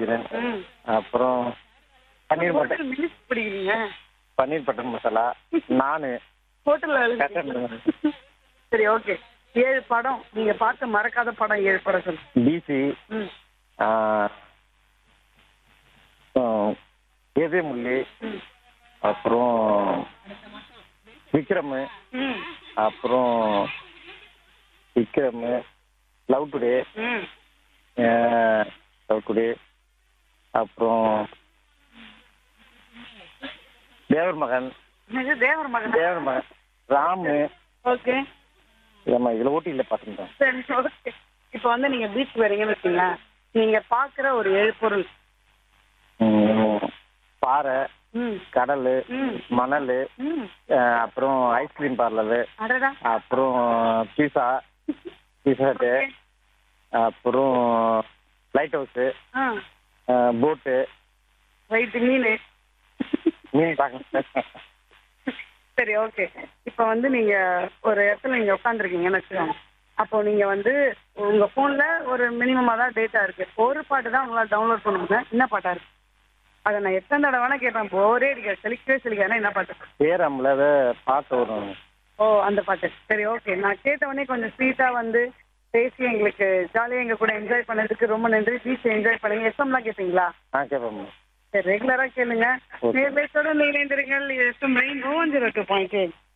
பிடிக்கிறேன் ம் அப்புறம் பன்னீர் பட்டர் ஹோட்டல் மினிஸ் பிடிக்கிறீங்க பன்னீர் பட்டர் மசாலா நானு ஹோட்டல்ல வேலை Cater செய்றீங்க. சரி ஓகே ஏழு படம் நீங்க பார்த்த மறக்காத படம் ஏழு படம் சொல்லு டிசி ம் எதே முள்ளி ம் அப்புறம் விக்ரமு ம் அப்புறம் விக்ரமு லவ் டுடே ம் லவ் டுடே அப்புறம் தேவர் மகன் இது தேவர் மகன் தேவர் மகன் ராமு ஓகே ஏமா இதில் ஓட்டியில் பார்த்துருந்தேன் சரி ஓகே இப்போ வந்து நீங்க பீச் வரீங்கன்னு வச்சுங்களேன் நீங்க பாக்குற ஒரு ஏழு பொருள் பாறை ம் கடல் ம் மணல் ம் அப்புறம் ஐஸ்கிரீம் பார்லரு அடடா அப்புறம் பீஸா பீஸா ஹட்டு அப்புறம் லைட் ஹவுஸு ஆ போட்டு ரைட்டு மீன் மீன் பார்க்க சரி ஓகே இப்போ வந்து நீங்க ஒரு இடத்துல நீங்க உட்காந்துருக்கீங்கன்னு வச்சுக்கோங்க அப்போ நீங்க வந்து உங்க போன்ல ஒரு மினிமமா தான் டேட்டா இருக்கு ஒரு பாட்டு தான் உங்களால டவுன்லோட் பண்ண முடியும் என்ன பாட்டா இருக்கு அதை நான் எத்தனை தடவை வேணா கேட்பேன் போரே அடிக்காது செலிக்கவே செலிக்காதுன்னா என்ன பாட்டு பேரம்ல பாட்டு வரும் ஓ அந்த பாட்டு சரி ஓகே நான் கேட்ட உடனே கொஞ்சம் ஸ்வீட்டா வந்து பேசி எங்களுக்கு ஜாலியாக எங்க கூட என்ஜாய் பண்ணதுக்கு ரொம்ப நன்றி பீச் என்ஜாய் பண்ணுங்க எஸ்எம்லாம் கேட்பீங்களா ஆ கேட்போம் சரி ரெகுலரா கேளுங்க Okay. நேர்மையோட இணைந்திருங்கள் SM rain one zero two point eight